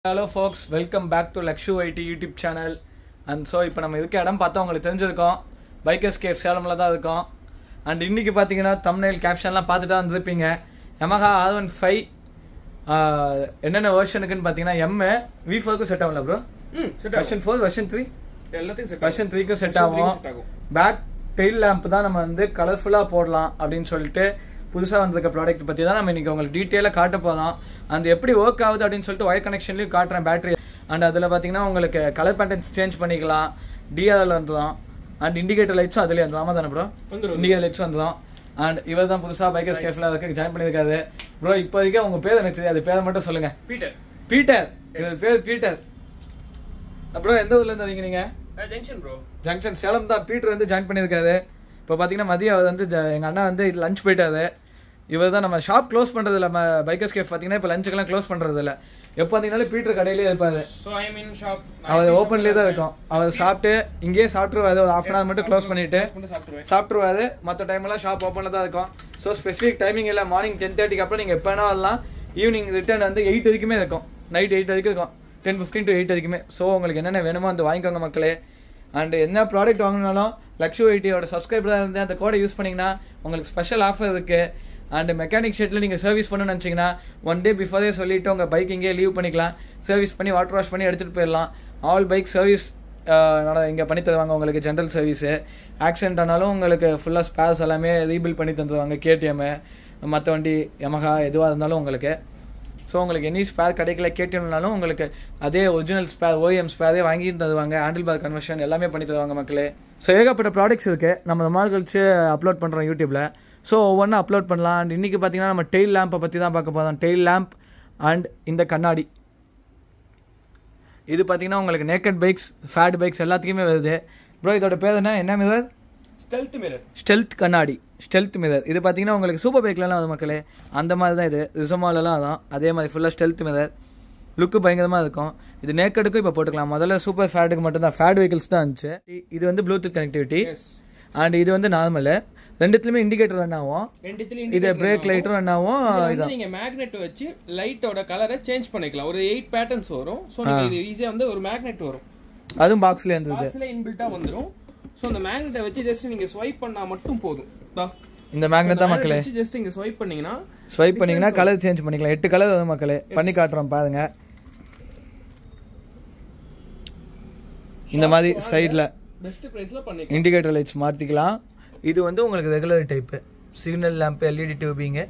Hello folks welcome back to Lakshu ID YouTube channel and so இப்போ நம்ம இருக்க இடம் பார்த்தா உங்களுக்கு தெரிஞ்சிருக்கோம் பைக்கர்ஸ் கேஃப் சேலமில் தான் இருக்கோம் அண்ட் இன்னைக்கு பார்த்தீங்கன்னா தம்னைல் கேப்ஷன்லாம் பார்த்துட்டு தான் இருந்திருப்பீங்க Yamaha ஆர் ஒன் ஃபைவ் என்னென்ன வெர்ஷனுக்குன்னு பார்த்தீங்கன்னா எம்மு வி ஃபோருக்கும் செட் ஆகும்ல ப்ரோ ம் set version four version three எல்லாத்தையும் செட் வெர்ஷன் த்ரீக்கும் செட் Version ஆகும் three க்கும் set ஆகும். பேக் டெயில் லேம்ப் தான் நம்ம வந்து கலர்ஃபுல்லாக போடலாம் அப்படின்னு சொல்லிட்டு புதுசாக வந்திருக்க ப்ராடக்ட் பற்றி தான் நம்ம இன்னைக்கு உங்களுக்கு டீட்டெயிலாக காட்ட போகிறோம் அந்த எப்படி ஒர்க் ஆகுது அப்படின்னு சொல்லிட்டு ஒயர் கனெக்ஷன்லையும் காட்டுறேன் பேட்டரி அண்ட் அதில் பார்த்தீங்கன்னா உங்களுக்கு கலர் பேட்டர்ன்ஸ் சேஞ்ச் பண்ணிக்கலாம் டிஆர்எல் வந்துடும் அண்ட் இண்டிகேட்டர் லைட்ஸும் அதுலேயே வந்துடும் ஆமாம் தானே ப்ரோ வந்துரும். இண்டிகேட்டர் லைட்ஸ் வந்துடும் அண்ட் இவர் தான் புதுசாக பைக்கர்ஸ் கேஃபில் அதுக்கு ஜாயின் பண்ணியிருக்காரு ப்ரோ இப்போதைக்கு உங்க பேர் எனக்கு தெரியாது பேரை மட்டும் சொல்லுங்கள் பீட்டர் பீட்டர் இவர் பேர் பீட்டர் அப்புறம் எந்த ஊர்ல இருந்து வரீங்க நீங்க ஜங்ஷன் ப்ரோ ஜங்ஷன் சேலம் தான் பீட்டர் வந்து ஜாயின் பண்ணியிருக்காரு இப்போ பார்த்தீங்கன்னா மதியம் அவர் வந்து ஜ- எங்க அண்ணா வந்து லஞ்ச் போயிட்டாரு இவர் தான் நம்ம ஷாப் க்ளோஸ் பண்றது இல்ல நம்ம பைக்கர்ஸ் கேஃப் பார்த்தீங்கன்னா இப்போ லஞ்சுக்கெல்லாம் க்ளோஸ் பண்றது இல்ல எப்போ வந்தீங்கனாலும் பீட்டர் கடையிலே இருப்பாரு so I am in shop அவர் ஓப்பன்லேயே தான் இருக்கும் அவர் சாப்பிட்டு இங்கேயே சாப்பிட்டுருவாரு ஒரு ஹாஃப் அன் ஹவர் மட்டும் க்ளோஸ் பண்ணிட்டு சாப்பிட்டுருவேன் சாப்பிட்டுருவாரு மற்ற டைம்லாம் ஷாப் ஓப்பனில் தான் இருக்கும் ஸோ ஸ்பெசிஃபிக் டைமிங் இல்லை மார்னிங் டென் தேர்ட்டிக்கு அப்புறம் நீங்கள் எப்போ வேணா வரலாம் ஈவினிங் ரிட்டர்ன் வந்து எயிட் வரைக்குமே இருக்கும் நைட் எயிட் வரைக்கும் இருக்கும் டென் ஃபிஃப்டின் டு எயிட் வரைக்குமே ஸோ உங்களுக்கு என்னென்ன வேணுமோ அந்த வாங்கிக்கோங்க மக்களே அண்ட் என்ன ப்ராடக்ட் வாங்கினாலும் லக்ஷு ஐடியோட சப்ஸ்கிரைபராக இருந்து அந்த கோடை யூஸ் பண்ணிங்கன்னா உங்களுக்கு ஸ்பெஷல் ஆஃபர் இருக்குது அண்ட் மெக்கானிக் ஷெட்டில் நீங்கள் சர்வீஸ் பண்ணணும்னு நினச்சிங்கன்னா ஒன் டே பிஃபோரே சொல்லிவிட்டு உங்கள் பைக் இங்கே லீவ் பண்ணிக்கலாம் சர்வீஸ் பண்ணி வாட்டர் வாஷ் பண்ணி எடுத்துகிட்டு போயிடலாம் ஆல் பைக் சர்வீஸ் இங்கே பண்ணி தருவாங்க உங்களுக்கு ஜென்ரல் சர்வீஸு ஆக்சிடென்ட் ஆனாலும் உங்களுக்கு ஃபுல்லாக ஸ்பேர்ஸ் எல்லாமே ரீபில்ட் பண்ணி தந்துடுவாங்க கேடிஎம்மு மற்ற வண்டி Yamaha எதுவாக இருந்தாலும் உங்களுக்கு ஸோ உங்களுக்கு எனி ஸ்பேர் கிடைக்கல கேடிஎம்னாலும் உங்களுக்கு அதே ஒரிஜினல் ஸ்பேர் ஓஎம் ஸ்பேரே வாங்கி தருவாங்க ஹேண்டில் பார் கன்வர்ஷன் எல்லாமே பண்ணி தருவாங்க மக்களே ஸோ ஏகப்பட்ட ப்ராடக்ட்ஸ் இருக்குது நம்ம ரொம்ப நாள் கழிச்சு அப்லோட் பண்ணுறோம் யூடியூப்பில் ஸோ ஒவ்வொன்றா அப்லோட் பண்ணலாம் அண்ட் இன்றைக்கி பார்த்தீங்கன்னா நம்ம டெயில் லேம்பை பற்றி தான் பார்க்க போகிறோம் டெயில் லேம்ப் அண்ட் இந்த கண்ணாடி இது பார்த்தீங்கன்னா உங்களுக்கு நேக்கட் பைக்ஸ் ஃபேட் பைக்ஸ் எல்லாத்துக்குமே வருது ப்ரோ இதோட பேர் என்ன என்ன மிரர் ஸ்டெல்த் மிரர் ஸ்டெல்த் கண்ணாடி ஸ்டெல்த் மிரர் இது பார்த்தீங்கன்னா உங்களுக்கு சூப்பர் பைக்லலாம் அது மக்களே அந்த மாதிரி தான் இது ரிசமாலலாம் அதான் அதே மாதிரி ஃபுல்லாக ஸ்டெல்த் மிரர் லுக்கு பயங்கரமாக இருக்கும் இது நேக்கடுக்கும் இப்போ போட்டுக்கலாம் முதல்ல சூப்பர் ஃபேடுக்கு மட்டும்தான் ஃபேட் வெஹிக்கிள்ஸ் தான் இருந்துச்சு இ- இது வந்து ப்ளூடூத் கனெக்டிவிட்டி எஸ் அண்ட் இது வந்து நார்மலு ரெண்டுத்துலையுமே இண்டிகேட்டர் ரன் ஆகும் ரெண்டுத்துலயும் இது பிரேக் லைட்டும் ரன் ஆகும் இதுல வந்து இதான் நீங்க மேக்னெட் வச்சு லைட்டோட கலரை சேஞ்ச் பண்ணிக்கலாம் ஒரு எயிட் பேட்டர்ன்ஸ் வரும் சோ நீங்க இது ஈஸியா வந்து ஒரு மேக்னெட் வரும் அதுவும் பாக்ஸ்லேயே இருந்தது பாக்ஸ்ல இன்பில்ட்டா வந்துரும் சோ அந்த மேக்னெட்டை வச்சு ஜஸ்ட் நீங்க ஸ்வைப் பண்ணா மட்டும் போதும் தா இந்த மேக்னெட் தான் மக்களே வச்சு ஜஸ்ட் இங்க ஸ்வைப் பண்ணீங்கன்னா ஸ்வைப் பண்ணீங்கன்னா கலர் சேஞ்ச் பண்ணிக்கலாம் எட்டு கலர் வரும் மக்களே பண்ணி காட்டுறோம் பாருங்க இந்த மாதிரி சைடில் பெஸ்ட் பிரைஸ்ல பண்ணிக்கலாம் இண்டிகேட்டர் லைட்ஸ் மாற்றிக்கலாம் இது வந்து உங்களுக்கு regular type signal lamp LED tubing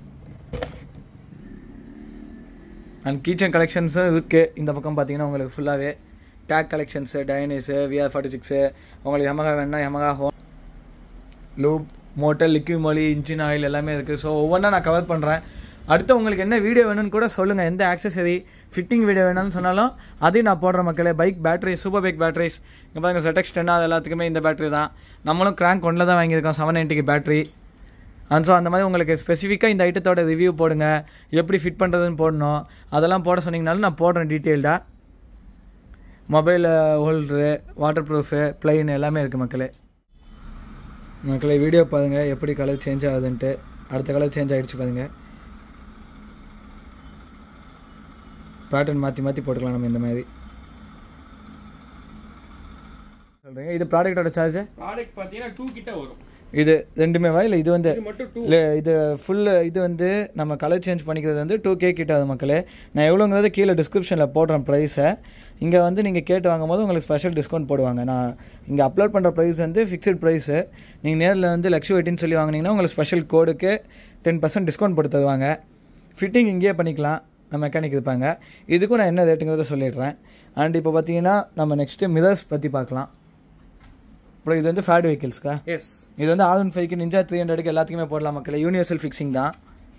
and keychain கலெக்ஷன்ஸும் இருக்குது இந்த பக்கம் பார்த்தீங்கன்னா உங்களுக்கு ஃபுல்லாகவே டேக் கலெக்ஷன்ஸு டைனிஸு விஆர் ஃபார்ட்டி சிக்ஸு உங்களுக்கு Yamaha வேணா Yamaha ஹோம் லூப் மோட்டர் லிக்விட் மொழி இன்ஜின் ஆயில் எல்லாமே இருக்குது ஸோ ஒவ்வொன்றா நான் கவர் பண்ணுறேன் அடுத்து உங்களுக்கு என்ன வீடியோ வேணும்னு கூட சொல்லுங்கள் எந்த ஆக்சசரி ஃபிட்டிங் வீடியோ வேணும்னு சொன்னாலும் அதையும் நான் போடுறேன் மக்களே bike battery super bike batteries இங்கே பாருங்க ZX டென் அது எல்லாத்துக்குமே இந்த பேட்டரி தான் நம்மளும் கிராங்க் ஒன்றில் தான் வாங்கியிருக்கோம் செவன் நைன்ட்டிக்கு பேட்டரி அண்ட் ஸோ அந்த மாதிரி உங்களுக்கு ஸ்பெசிஃபிக்காக இந்த ஐட்டத்தோட ரிவ்யூ போடுங்க எப்படி ஃபிட் பண்ணுறதுன்னு போடணும் அதெல்லாம் போட சொன்னீங்கனாலும் நான் போடுறேன் டீட்டெயில்டாக mobile holder waterproof plain எல்லாமே இருக்குது மக்களே மக்களே வீடியோ பாருங்கள் எப்படி கலர் சேஞ்ச் ஆகுதுன்ட்டு அடுத்த கலர் சேஞ்ச் ஆகிடுச்சு பாருங்க பேட்டர்ன் மாற்றி மாற்றி போட்டுக்கலாம் நம்ம இந்த மாதிரி சொல்கிறீங்க இது ப்ராடக்டோட சார்ஜ் ப்ராடக்ட் பாத்தீங்கன்னா டூ கிட்ட வரும் இது ரெண்டுமேவா இல்லை இது வந்து இது மட்டும் டூ இல்லை இது ஃபுல்லு இது வந்து நம்ம கலர் சேஞ்ச் பண்ணிக்கிறது வந்து டூ கே கிட்ட ஆகுது மக்களே நான் எவ்வளோங்கிறத கீழே டிஸ்கிரிப்ஷனில் போடுறேன் ப்ரைஸை இங்கே வந்து நீங்கள் கேட்டு வாங்கும்போது உங்களுக்கு ஸ்பெஷல் டிஸ்கவுண்ட் போடுவாங்க நான் இங்கே அப்லோட் பண்ணுற ப்ரைஸ் வந்து ஃபிக்ஸட் ப்ரைஸு நீங்கள் நேரில் வந்து லக்ஷு வெயிட்டின்னு சொல்லி வாங்குனீங்கன்னா உங்களுக்கு ஸ்பெஷல் கோடுக்கு டென் பர்சன்ட் டிஸ்கவுண்ட் போட்டு தருவாங்க ஃபிட்டிங் இங்கேயே பண்ணிக்கலாம் நம்ம மெக்கானிக் இருப்பாங்க இதுக்கும் நான் என்ன ரேட்டுங்கிறத சொல்லிடுறேன் அண்ட் இப்போ பார்த்தீங்கன்னா நம்ம நெக்ஸ்ட்டு மிரர்ஸ் பற்றி பார்க்கலாம் அப்புறம் இது வந்து ஃபேட் வெஹிக்கிள்ஸ்க்கா எஸ் இது வந்து ஆர் ஒன் ஃபைவ்க்கு நிஞ்சா த்ரீ ஹண்ட்ரடுக்கு எல்லாத்துக்குமே போடலாம் மக்களே யூனிவர்சல் ஃபிக்ஸிங் தான்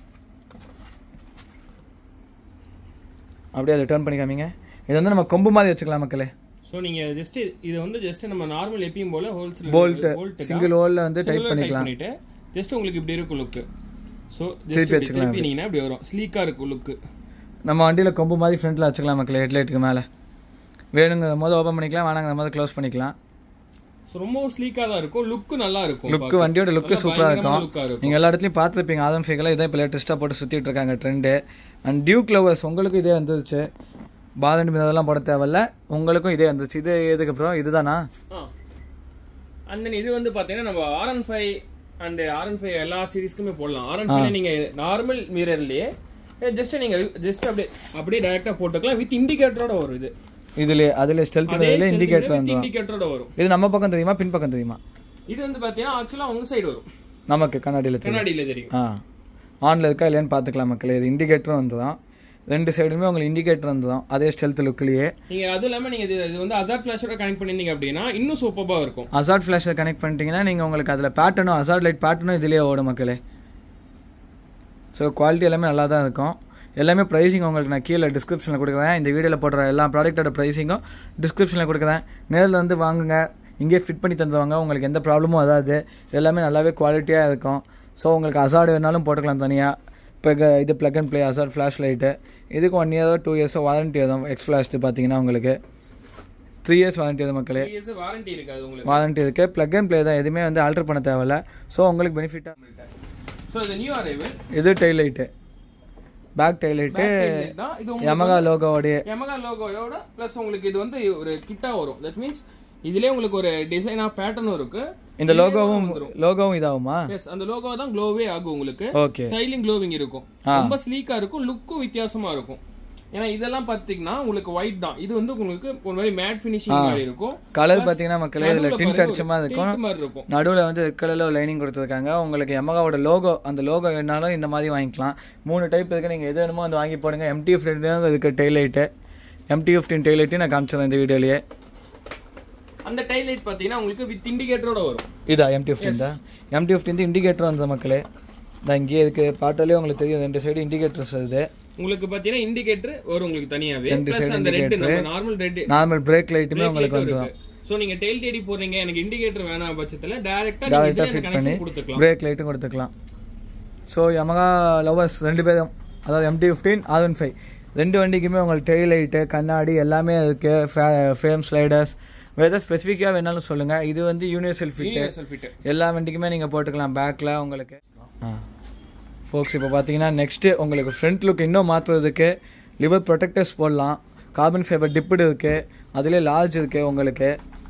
அப்படியே அதை டர்ன் பண்ணி காமிங்க இது வந்து நம்ம கொம்பு மாதிரி வச்சுக்கலாம் மக்களே சோ நீங்க ஜஸ்ட் இது வந்து ஜஸ்ட் நம்ம நார்மல் எப்பயும் போல ஹோல்சேல் போல்ட் சிங்கிள் ஹோல்ல வந்து டைட் பண்ணிக்கலாம் பண்ணிட்டு ஜஸ்ட் உங்களுக்கு இப்படி இருக்கும் லுக் சோ திருப்பி ஜஸ்ட் வச்சுக்கலாம் திருப்பி நீங்க இப்படி வரும் ஸ்லீக்கா இருக்கும் லுக் நம்ம வண்டியில் கொம்பு மாதிரி ஃப்ரண்ட்டில் வச்சுக்கலாம் மக்களே ஹெட்லைட்டுக்கு மேலே வேணுங்கிற போது ஓப்பன் பண்ணிக்கலாம் வேணாங்கிற போது க்ளோஸ் பண்ணிக்கலாம் சோ ரொம்ப ஸ்லீக்கா தான் இருக்கும் லுக் நல்லா இருக்கும் லுக்கு வண்டியோட லுக்கு சூப்பராக இருக்கும் லுக்கா இருக்கும் நீங்கள் எல்லா இடத்துலையும் பார்த்துருப்பீங்க ஆதம் ஃபேக்கெல்லாம் இதான் இப்போ லேட்டஸ்ட்டாக போட்டு சுற்றிட்டு இருக்காங்க ட்ரெண்டு அண்ட் டியூக் லவர்ஸ் உங்களுக்கு இதே வந்துருச்சு பாதண்டி மிதெல்லாம் போட தேவையில்ல உங்களுக்கும் இதே வந்துச்சு இது எதுக்கு ப்ரோ இதுதானா அண்ட் தென் இது வந்து பாத்தீங்கன்னா நம்ம R one five and R one five எல்லா சீரிஸ்க்குமே போடலாம் ஆர் ஒன் ஃபைவ்ல நீங்க நார்மல் மிரர்லயே ஜஸ்ட் நீங்க ஜஸ்ட் அப்படியே அப்படியே டைரக்டா போட்டுக்கலாம் வித் இண்டிகேட்டரோட வரும் இது இதுல அதுல ஸ்டெல்த் மிதல இண்டிகேட்டர் வந்து இண்டிகேட்டரோட வரும் இது நம்ம பக்கம் தெரியுமா பின் பக்கம் தெரியுமா இது வந்து பாத்தீங்கன்னா ஆக்சுவலா உங்க சைடு வரும் நமக்கு கண்ணாடியில் தெரியும் கண்ணாடியில தெரியும் ஆ ஆனில் இருக்கா இல்லையான்னு பார்த்துக்கலாம் மக்களே இது இண்டிகேட்டரும் வந்து தான் ரெண்டு சைடுமே உங்களுக்கு இண்டிகேட்டர் வந்து தான் அதே ஸ்டெல்த் லுக்லேயே நீங்க அதுவும் இல்லாம நீங்க இது இது வந்து அசாட் ஃபிளாஷோட கனெக்ட் பண்ணிருந்தீங்க அப்படின்னா இன்னும் சூப்பரா இருக்கும் அசாட் ஃப்ளாஷை கனெக்ட் பண்ணிட்டீங்கன்னா நீங்கள் உங்களுக்கு அதில் பேட்டர்னும் அசாட் லைட் பேட்டர்னும் இதுலேயே ஓடும் மக்களே ஸோ குவாலிட்டி எல்லாமே நல்லா தான் இருக்கும் எல்லாமே ப்ரைஸிங் உங்களுக்கு நான் கீழே டிஸ்கிரிப்ஷனில் கொடுக்குறேன் இந்த வீடியோவில் போடுற எல்லா ப்ராடக்ட்டோட ப்ரைஸிங்கும் டிஸ்கிரிப்ஷனில் கொடுக்குறேன் நேரில் வந்து வாங்குங்க இங்கேயே ஃபிட் பண்ணி தந்துடுவாங்க உங்களுக்கு எந்த ப்ராப்ளமும் வராது எல்லாமே நல்லாவே குவாலிட்டியாக இருக்கும் ஸோ உங்களுக்கு அசாடு வேணாலும் போட்டுக்கலாம் தனியாக இப்போ இது ப்ளக் அண்ட் ப்ளே அசாட் ஃப்ளாஷ் லைட்டு இதுக்கு ஒன் இயரோ டூ இயர்ஸோ வாரண்ட்டி வரும் எக்ஸ் ஃப்ளாஷ்ட்டு பார்த்தீங்கன்னா உங்களுக்கு த்ரீ இயர்ஸ் வாரண்ட்டி வரும் மக்களே த்ரீ இயர்ஸ் வாரண்டி இருக்காது உங்களுக்கு வாரண்ட்டி இருக்குது ப்ளக் அண்ட் ப்ளே தான் எதுவுமே வந்து ஆல்டர் பண்ண தேவையில்ல ஸோ உங்களுக்கு பெனிஃபிட்டாக ஸோ இது நியூ அரைவல் இது tail light back tail light தான் இது யமகா லோகோவோடைய யமகா லோகோயோட ப்ளஸ் உங்களுக்கு இது வந்து ஒரு கிட்டா வரும் தட் மீன்ஸ் இதுலயே உங்களுக்கு ஒரு டிசைனா பேட்டர்னும் இருக்கு இந்த லோகோவும் லோகோவும் இதாகுமா எஸ் அந்த லோகோ தான் க்ளோவே ஆகும் உங்களுக்கு ஓகே ஸ்டைலிங் க்ளோவிங் இருக்கும் ரொம்ப ஸ்லீக்கா இருக்கும் லுக்கும் வித்தியாசமா இருக்கும் ஏன்னா இதெல்லாம் பாத்தீங்கன்னா உங்களுக்கு ஒயிட் தான் இது வந்து உங்களுக்கு ஒரு மாதிரி மேட் ஃபினிஷிங் மாதிரி இருக்கும் கலர் பார்த்தீங்கன்னா மக்களே இதில் நடுவுல டிண்ட் பாருங்க, அடிச்ச மாதிரி இருக்கும் tint மாதிரி இருக்கும் நடுவில் வந்து ரெட் கலரில் லைனிங் கொடுத்துருக்காங்க உங்களுக்கு எமகாவோட லோகோ அந்த லோகோ வேணாலும் இந்த மாதிரி வாங்கிக்கலாம் மூணு டைப் இருக்கு நீங்கள் எது வேணுமோ வந்து வாங்கி போடுங்க எம்டி ஃபிஃப்டின் இதுக்கு tail light MT fifteen tail light நான் காமிச்சிடறேன் இந்த வீடியோலயே அந்த டைல் லைட் பாத்தீங்கன்னா உங்களுக்கு வித் இண்டிகேட்டரோட வரும் இதா எம்டி ஃபிஃப்டின் தான் எம்டி ஃபிஃப்டின் இண்டிகேட்டர் வந்த மக்களே இந்த இங்கேயே இதுக்கு பாட்டாலே உங்களுக்கு தெரியும் ரெண்டு சைடு இண்டிகேட்டர்ஸ் வருது உங்களுக்கு பாத்தீங்கன்னா இண்டிகேட்டர் வரும் உங்களுக்கு தனியாவே ரெண்டு பிளஸ் side அந்த ரெட் indicator. நம்ம நார்மல் ரெட் நார்மல் பிரேக் லைட்டுமே உங்களுக்கு வந்துடும் சோ நீங்க டெயில் தேடி போறீங்க எனக்கு இண்டிகேட்டர் வேணாம் பட்சத்துல டைரக்டா டேரெக்டாக நீங்க ஃபிட் பண்ணி கனெக்ஷன் கொடுத்துக்கலாம் பிரேக் லைட்டும் கொடுத்துக்கலாம் ஸோ யமகா லவர்ஸ் ரெண்டு பேரும் அதாவது MT fifteen R one five ரெண்டு வண்டிக்குமே உங்களுக்கு டெய்ல் லைட்டு கண்ணாடி எல்லாமே இருக்குது ஃபேம் ஸ்லைடர்ஸ் வேறு ஏதாவது ஸ்பெசிஃபிக்காக வேணாலும் சொல்லுங்கள் இது வந்து யூனிவர்சல் ஃபிட்டு யூனிவர்சல் ஃபிட் எல்லா வண்டிக்குமே நீங்கள் போட்டுக்கலாம் பேக்கில் உங்களுக்கு ஆ ஃபோக்ஸ் இப்போ பார்த்தீங்கன்னா நெக்ஸ்ட்டு உங்களுக்கு ஃப்ரண்ட் லுக் இன்னும் மாற்றுறதுக்கு லிவர் ப்ரொடெக்டர்ஸ் போடலாம் கார்பன் ஃபைபர் டிப்புடு இருக்குது அதுலேயே லார்ஜ் இருக்குது உங்களுக்கு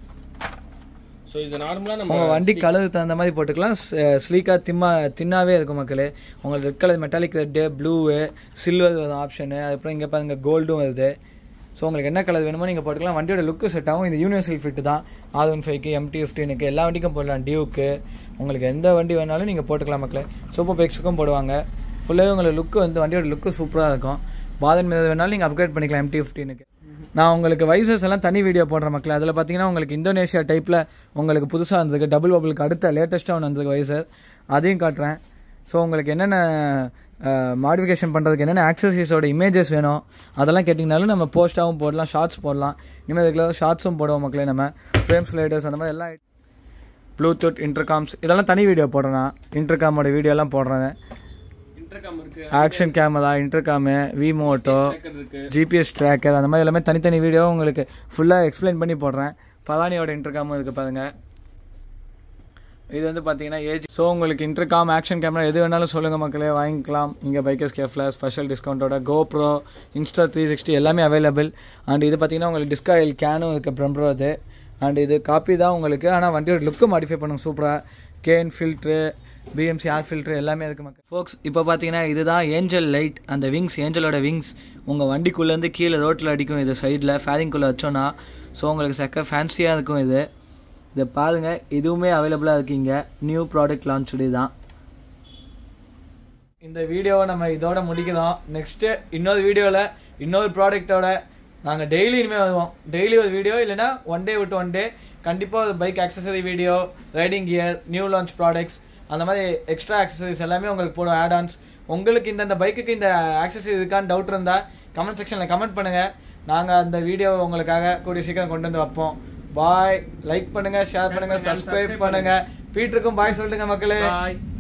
சோ இது நார்மலா நம்ம உங்கள் வண்டி கலர் தகுந்த மாதிரி போட்டுக்கலாம் ஸ்லீக்காக திம்மா தின்னாவே இருக்கும் மக்களே உங்களுக்கு red colour metallic red blue silver வரும் ஆப்ஷனு அதுக்கப்புறம் இங்கே பாருங்க கோல்டும் வருது ஸோ உங்களுக்கு என்ன கலர் வேணுமோ நீங்கள் போட்டுக்கலாம் வண்டியோட லுக்கு செட் ஆகும் இது யூனிவர்சல் ஃபிட் தான் ஆர் ஒன் ஃபைவ்க்கு எம்டி ஃபிஃப்டீனுக்கு எல்லா வண்டிக்கும் போடலாம் டியூக்கு உங்களுக்கு எந்த வண்டி வேணாலும் நீங்கள் போட்டுக்கலாம் மக்களே சூப்பர் பெக்ஸுக்கும் போடுவாங்க ஃபுல்லாகவே உங்களுக்கு லுக்கு வந்து வண்டியோட லுக்கு சூப்பராக இருக்கும் பாதன் மீது வேணாலும் நீங்கள் அப்கிரேட் பண்ணிக்கலாம் எம்டி ஃபிஃப்டீனுக்கு நான் உங்களுக்கு வைசஸ் எல்லாம் தனி வீடியோ போடுறேன் மக்களே அதில் பார்த்தீங்கன்னா உங்களுக்கு இந்தோனேஷியா டைப்பில் உங்களுக்கு புதுசாக வந்திருக்கு டபுள் பபிளுக்கு அடுத்த லேட்டஸ்ட்டாக ஒன்று வந்திருக்கு வைசர் அதையும் காட்டுறேன் ஸோ உங்களுக்கு என்னென்ன மாடிஃபிகேஷன் பண்ணுறதுக்கு என்னென்ன ஆக்சசரிஸோட இமேஜஸ் வேணும் அதெல்லாம் கேட்டிங்கனாலும் நம்ம போஸ்ட்டாகவும் போடலாம் ஷார்ட்ஸ் போடலாம் இனிமேல் ரெகுலராக ஷார்ட்ஸும் போடுவோம் மக்களே நம்ம ஃப்ரேம் ஸ்லைடர்ஸ் அந்த மாதிரி எல்லாம் ப்ளூடூத் இன்டர்காம்ஸ் இதெல்லாம் தனி வீடியோ போடுறேன் நான் இன்டர்காமோட வீடியோலாம் போடுறேன் இன்டர்காம் இருக்கு action camera intercom Vimoto tracker இருக்கு ஜிபிஎஸ் ட்ராக்கர் அந்த மாதிரி எல்லாமே தனித்தனி வீடியோ உங்களுக்கு ஃபுல்லாக எக்ஸ்பிளைன் பண்ணி போடுறேன் பலானியோட இன்டர்காமும் இருக்குது பாருங்க இது வந்து பார்த்தீங்கன்னா ஏஜ் ஸோ உங்களுக்கு இன்டர்காம் ஆக்ஷன் கேமரா எது வேணாலும் சொல்லுங்கள் மக்களே வாங்கிக்கலாம் இங்கே பைக்கர்ஸ் கேஃபில் ஸ்பெஷல் டிஸ்கவுண்ட்டோட கோப்ரோ இன்ஸ்டா த்ரீ சிக்ஸ்டி எல்லாமே அவைலபிள் அண்ட் இது பார்த்தீங்கன்னா உங்களுக்கு டிஸ்காயில் கேனும் இருக்குது ப்ரம்ப்ரோ அது அண்ட் இது காப்பி தான் உங்களுக்கு ஆனால் வண்டியோட லுக்கு மாடிஃபை பண்ணுங்க சூப்பராக can filter BMC air filter எல்லாமே இருக்குது மக்கள் ஃபோக்ஸ் இப்போ பார்த்தீங்கன்னா இதுதான் ஏஞ்சல் லைட் அந்த விங்ஸ் ஏஞ்சலோட விங்ஸ் உங்கள் வண்டிக்குள்ளேருந்து கீழே ரோட்டில் அடிக்கும் இது சைடில் ஃபேரிங்குள்ளே வச்சோன்னா ஸோ உங்களுக்கு செக்க ஃபேன்சியாக இருக்கும் இது இதை பாருங்கள் இதுவுமே அவைலபிளாக இருக்கீங்க நியூ ப்ராடக்ட் லான்ச்சுடு தான் இந்த வீடியோவை நம்ம இதோட முடிக்கிறோம் நெக்ஸ்ட்டு இன்னொரு வீடியோவில் இன்னொரு ப்ராடக்ட்டோட நாங்கள் டெய்லி இனிமேல் வருவோம் டெய்லி ஒரு வீடியோ இல்லைன்னா ஒன் டே விட்டு ஒன் டே கண்டிப்பாக ஒரு bike accessory video riding gear new launch products அந்த மாதிரி எக்ஸ்ட்ரா ஆக்சசரிஸ் எல்லாமே உங்களுக்கு போடும் ஆட் ஆன்ஸ் உங்களுக்கு இந்த இந்த பைக்குக்கு இந்த ஆக்சசரி இருக்கான்னு டவுட் இருந்தால் கமெண்ட் செக்ஷனில் கமெண்ட் பண்ணுங்கள் நாங்கள் அந்த வீடியோ உங்களுக்காக கூடிய சீக்கிரம் கொண்டு வந்து வைப்போம் பாய் லைக் பண்ணுங்கள் ஷேர் பண்ணுங்கள் சப்ஸ்கிரைப் பண்ணுங்கள் பீட்டருக்கும் பாய் சொல்லுங்க மக்களே பாய்